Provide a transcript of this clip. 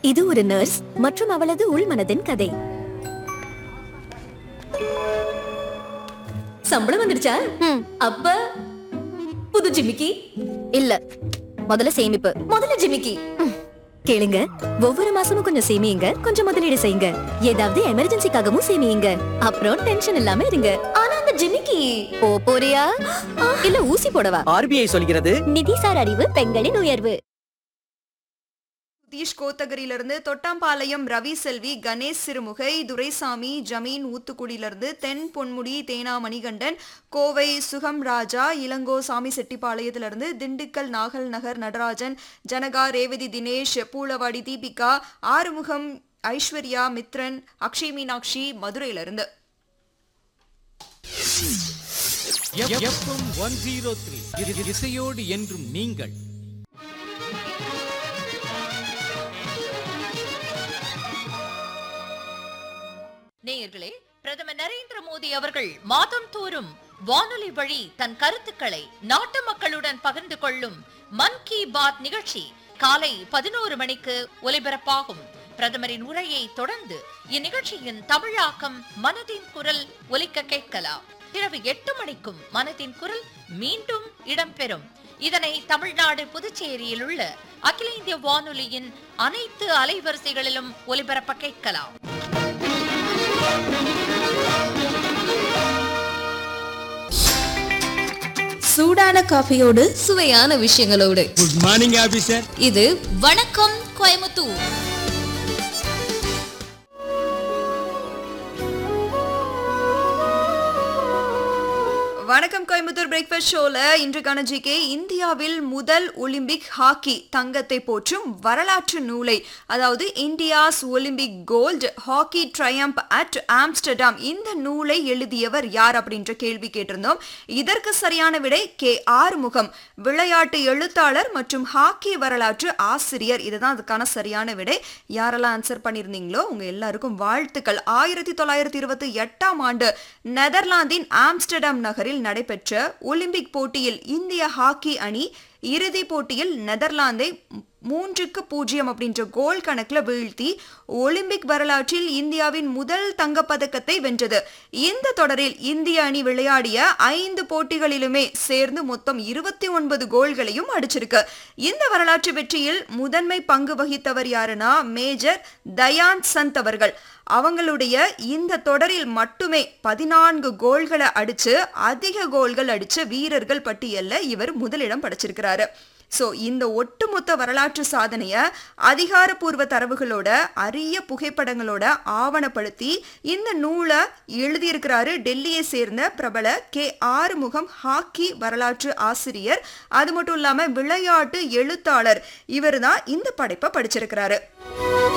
இது ஒரு நர்ஸ் மற்றும் அவளது உள்மனதின் கதை சம்பளம் வந்துடுச்சா அப்ப புது ஜிமிக்கி இல்ல முதல்ல சேமிப்பு முதல்ல ஜிமிக்கி கேளுங்க ஒவ்வொரு மாசமும் கொஞ்சம் சேமியுங்க கொஞ்சம் முதலீடு செய்யுங்க ஏதாவது எமர்ஜென்சிக்காகவும் சேமியுங்க அப்புறம் டென்ஷன் இல்லாம இருங்க ஆனா அந்த ஜிமிக்கி போ போறியா இல்ல ஊசி போடவா ஆர்பிஐ சொல்கிறது நிதிசார் அறிவு பெண்களின் உயர்வு சதீஷ் கோத்தகிரியிலிருந்து தொட்டாம்பாளையம் ரவி செல்வி கணேஷ் சிறுமுகை துரைசாமி ஜமீன் ஊத்துக்குடியிலிருந்து தென் பொன்முடி தேனா மணிகண்டன் கோவை சுகம் ராஜா இளங்கோ சாமி செட்டிப்பாளையத்திலிருந்து திண்டுக்கல் நாகல் நகர் நடராஜன் ஜனகா ரேவதி தினேஷ் பூலவாடி தீபிகா ஆறுமுகம் ஐஸ்வர்யா மித்ரன் அக்ஷய் மீனாட்சி மதுரையிலிருந்து எஃப்எம் ஒன் ஜீரோ த்ரீ இசையோடு என்றும் நீங்கள் நேயர்களே பிரதமர் நரேந்திர மோடி அவர்கள் மாதம் தோறும் வானொலி வழி தன் கருத்துக்களை நாட்டு மக்களுடன் பகிர்ந்து கொள்ளும் மன் கி பாத் நிகழ்ச்சி காலை பதினோரு மணிக்கு ஒலிபரப்பாகும் பிரதமரின் உரையை தொடர்ந்து இந்நிகழ்ச்சியின் தமிழாக்கம் மனதின் குரல் ஒலிக்க கேட்கலாம் இரவு எட்டு மணிக்கும் மனதின் குரல் மீண்டும் இடம்பெறும் இதனை தமிழ்நாடு புதுச்சேரியில் உள்ள அகில இந்திய வானொலியின் அனைத்து அலைவரிசைகளிலும் ஒலிபரப்ப கேட்கலாம் சூடான காஃபியோடு சுவையான விஷயங்களோடு குட் மார்னிங் ஆபீசர் இது வணக்கம் கோயமுத்தூர் வணக்கம் கோயம்புத்தூர் பிரேக்ஃபாஸ்ட் ஷோல இன்றைக்கான ஜிகே இந்தியாவில் முதல் ஒலிம்பிக் ஹாக்கி தங்கத்தை போற்றும் வரலாற்று நூலை அதாவது India's Olympic gold hockey triumph at Amsterdam இந்த நூலை எழுதியவர் யார் அப்படின்ற கேள்வி கேட்டிருந்தோம் இதற்கு சரியான விடை கே ஆறுமுகம் விளையாட்டு எழுத்தாளர் மற்றும் ஹாக்கி வரலாற்று ஆசிரியர் இதுதான் அதுக்கான சரியான விடை யாரெல்லாம் ஆன்சர் பண்ணியிருந்தீங்களோ உங்க எல்லாருக்கும் வாழ்த்துக்கள் ஆயிரத்தி தொள்ளாயிரத்தி இருபத்தி எட்டாம் ஆண்டு நெதர்லாந்தின் ஆம்ஸ்டர்டாம் நகரில் நடைபெற்ற ஒலிம்பிக் போட்டியில் இந்திய ஹாக்கி அணி இறுதிப் போட்டியில் நெதர்லாந்தை மூன்றுக்கு பூஜ்ஜியம் அப்படின்ற கோல் கணக்குல வீழ்த்தி ஒலிம்பிக் வரலாற்றில் இந்தியாவின் முதல் தங்கப்பதக்கத்தை வென்றது இந்த தொடரில் இந்திய அணி விளையாடிய ஐந்து போட்டிகளிலுமே சேர்ந்து மொத்தம் இருபத்தி ஒன்பது கோல்களையும் அடிச்சிருக்கு இந்த வரலாற்று வெற்றியில் முதன்மை பங்கு வகித்தவர் யாருன்னா மேஜர் தயான் சந்த் அவர்கள் அவங்களுடைய இந்த தொடரில் மட்டுமே பதினான்கு கோல்களை அடிச்சு அதிக கோல்கள் அடிச்ச வீரர்கள் பட்டியல்ல இவர் முதலிடம் படைச்சிருக்கிறாரு ஸோ இந்த ஒட்டுமொத்த வரலாற்று சாதனையை அதிகாரப்பூர்வ தரவுகளோட அரிய புகைப்படங்களோட ஆவணப்படுத்தி இந்த நூலை எழுதியிருக்கிறாரு டெல்லியை சேர்ந்த பிரபல கே ஆறுமுகம் ஹாக்கி வரலாற்று ஆசிரியர் அது மட்டும் இல்லாம விளையாட்டு எழுத்தாளர் இவர் தான் இந்த படைப்பை படிச்சிருக்கிறாரு